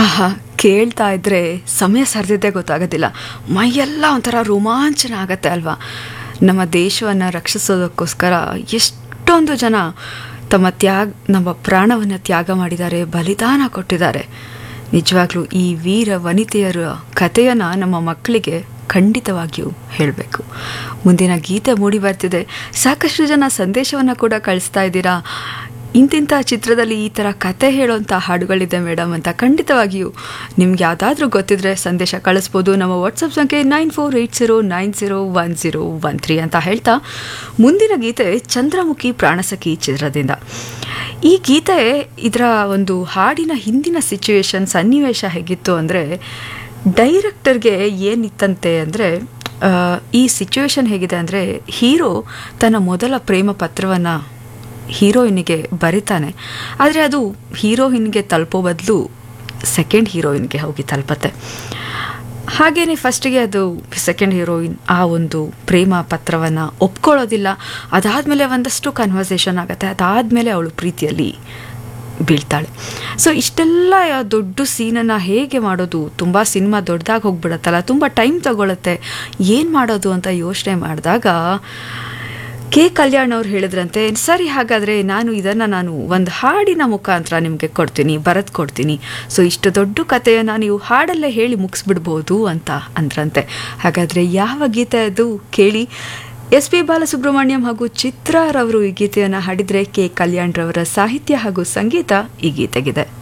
ಆಹಾ ಕೇಳ್ತಾ ಇದ್ರೆ ಸಮಯ ಸರಿದಿದ್ದೇ ಗೊತ್ತಾಗೋದಿಲ್ಲ ಮೈಯೆಲ್ಲ ಒಂಥರ ರೋಮಾಂಚನ ಆಗತ್ತೆ ಅಲ್ವಾ ನಮ್ಮ ದೇಶವನ್ನು ರಕ್ಷಿಸೋದಕ್ಕೋಸ್ಕರ ಎಷ್ಟೊಂದು ಜನ ತಮ್ಮ ತ್ಯಾಗ ನಮ್ಮ ಪ್ರಾಣವನ್ನು ತ್ಯಾಗ ಮಾಡಿದ್ದಾರೆ ಬಲಿದಾನ ಕೊಟ್ಟಿದ್ದಾರೆ ನಿಜವಾಗ್ಲೂ ಈ ವೀರ ವನಿತೆಯರ ಕಥೆಯನ್ನು ನಮ್ಮ ಮಕ್ಕಳಿಗೆ ಖಂಡಿತವಾಗಿಯೂ ಹೇಳಬೇಕು ಮುಂದಿನ ಗೀತೆ ಮೂಡಿ ಬರ್ತಿದೆ ಸಾಕಷ್ಟು ಜನ ಸಂದೇಶವನ್ನು ಕೂಡ ಕಳಿಸ್ತಾ ಇದ್ದೀರಾ ಇಂತಿಂಥ ಚಿತ್ರದಲ್ಲಿ ಈ ಥರ ಕತೆ ಹೇಳೋಂಥ ಹಾಡುಗಳಿದೆ ಮೇಡಮ್ ಅಂತ ಖಂಡಿತವಾಗಿಯೂ ನಿಮ್ಗೆ ಯಾವುದಾದ್ರೂ ಗೊತ್ತಿದ್ರೆ ಸಂದೇಶ ಕಳಿಸ್ಬೋದು ನಮ್ಮ ವಾಟ್ಸಪ್ ಸಂಖ್ಯೆ nine four eight zero nine zero one zero one three ಅಂತ ಹೇಳ್ತಾ ಮುಂದಿನ ಗೀತೆ ಚಂದ್ರಮುಖಿ ಪ್ರಾಣಸಖಿ ಚಿತ್ರದಿಂದ ಈ ಗೀತೆ ಇದರ ಒಂದು ಹಾಡಿನ ಹಿಂದಿನ ಸಿಚುವೇಶನ್ ಸನ್ನಿವೇಶ ಹೇಗಿತ್ತು ಅಂದರೆ ಡೈರೆಕ್ಟರ್ಗೆ ಏನಿತ್ತಂತೆ ಅಂದರೆ ಈ ಸಿಚುವೇಶನ್ ಹೇಗಿದೆ ಅಂದರೆ ಹೀರೋ ತನ್ನ ಮೊದಲ ಪ್ರೇಮ ಪತ್ರವನ್ನು ಹೀರೋಯಿನ್ಗೆ ಬರಿತಾನೆ ಆದರೆ ಅದು ಹೀರೋಯಿನ್ಗೆ ತಲುಪೋ ಬದಲು ಸೆಕೆಂಡ್ ಹೀರೋಯಿನ್ಗೆ ಹೋಗಿ ತಲುಪತ್ತೆ ಹಾಗೆಯೇ ಫಸ್ಟಿಗೆ ಅದು ಸೆಕೆಂಡ್ ಹೀರೋಯಿನ್ ಆ ಒಂದು ಪ್ರೇಮ ಪತ್ರವನ್ನು ಒಪ್ಕೊಳ್ಳೋದಿಲ್ಲ ಅದಾದಮೇಲೆ ಒಂದಷ್ಟು ಕನ್ವರ್ಸೇಷನ್ ಆಗುತ್ತೆ ಅದಾದಮೇಲೆ ಅವಳು ಪ್ರೀತಿಯಲ್ಲಿ ಬೀಳ್ತಾಳೆ ಸೊ ಇಷ್ಟೆಲ್ಲ ದೊಡ್ಡ ಸೀನನ್ನು ಹೇಗೆ ಮಾಡೋದು ತುಂಬ ಸಿನಿಮಾ ದೊಡ್ಡದಾಗಿ ಹೋಗ್ಬಿಡತ್ತಲ್ಲ ತುಂಬ ಟೈಮ್ ತಗೊಳುತ್ತೆ ಏನು ಮಾಡೋದು ಅಂತ ಯೋಚನೆ ಮಾಡಿದಾಗ ಕೆ ಕಲ್ಯಾಣ್ ಅವ್ರು ಹೇಳಿದ್ರಂತೆ ಸರಿ ಹಾಗಾದರೆ ನಾನು ಇದನ್ನು ನಾನು ಒಂದು ಹಾಡಿನ ಮುಖಾಂತರ ನಿಮಗೆ ಕೊಡ್ತೀನಿ ಬರೆದು ಕೊಡ್ತೀನಿ ಸೊ ಇಷ್ಟು ದೊಡ್ಡ ಕಥೆಯನ್ನು ನೀವು ಹಾಡಲ್ಲೇ ಹೇಳಿ ಮುಗಿಸ್ಬಿಡ್ಬೋದು ಅಂತ ಅಂದ್ರಂತೆ ಹಾಗಾದರೆ ಯಾವ ಗೀತೆ ಅದು ಕೇಳಿ ಎಸ್ ಪಿ ಬಾಲಸುಬ್ರಹ್ಮಣ್ಯಂ ಹಾಗೂ ಚಿತ್ರಾರವರು ಈ ಗೀತೆಯನ್ನು ಹಾಡಿದರೆ ಕೆ ಕಲ್ಯಾಣ್ ರವರ ಸಾಹಿತ್ಯ ಹಾಗೂ ಸಂಗೀತ ಈ ಗೀತೆಗಿದೆ